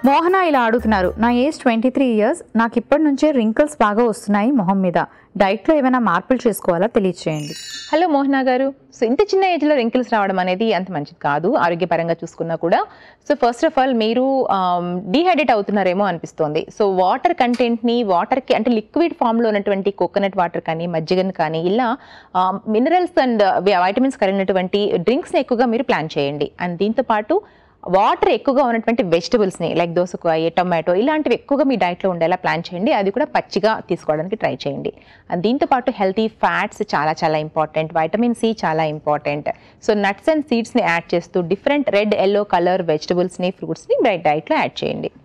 మోహన ఇలా అడుగుతున్నారు నా ఏజ్ ట్వంటీ త్రీ ఇయర్స్ నాకు ఇప్పటి నుంచే రింకిల్స్ బాగా వస్తున్నాయి మొహం మీద డైట్లో ఏమైనా మార్పులు చేసుకోవాలా తెలియచేయండి హలో మోహనా గారు సో ఇంత చిన్న ఏజ్లో రింకిల్స్ రావడం అనేది అంత మంచిది కాదు ఆరోగ్యపరంగా చూసుకున్నా కూడా సో ఫస్ట్ ఆఫ్ ఆల్ మీరు డీహైడ్రేట్ అవుతున్నారేమో అనిపిస్తోంది సో వాటర్ కంటెంట్ని వాటర్కి అంటే లిక్విడ్ ఫామ్లో ఉన్నటువంటి కోకోనట్ వాటర్ కానీ మజ్జిగను కానీ ఇలా మినరల్స్ అండ్ వైటమిన్స్ కలిగినటువంటి డ్రింక్స్ని ఎక్కువగా మీరు ప్లాన్ చేయండి అండ్ దీంతో పాటు వాటర్ ఎక్కువగా ఉన్నటువంటి వెజిటబుల్స్ని లైక్ దోసకాయ టొమాటో ఇలాంటివి ఎక్కువగా మీ డైట్లో ఉండేలా ప్లాన్ చేయండి అది కూడా పచ్చిగా తీసుకోవడానికి ట్రై చేయండి అండ్ దీంతో పాటు హెల్తీ ఫ్యాట్స్ చాలా చాలా ఇంపార్టెంట్ వైటమిన్ సి చాలా ఇంపార్టెంట్ సో నట్స్ అండ్ సీడ్స్ని యాడ్ చేస్తూ డిఫరెంట్ రెడ్ ఎల్లో కలర్ వెజిటబుల్స్ని ఫ్రూట్స్ని డైట్లో యాడ్ చేయండి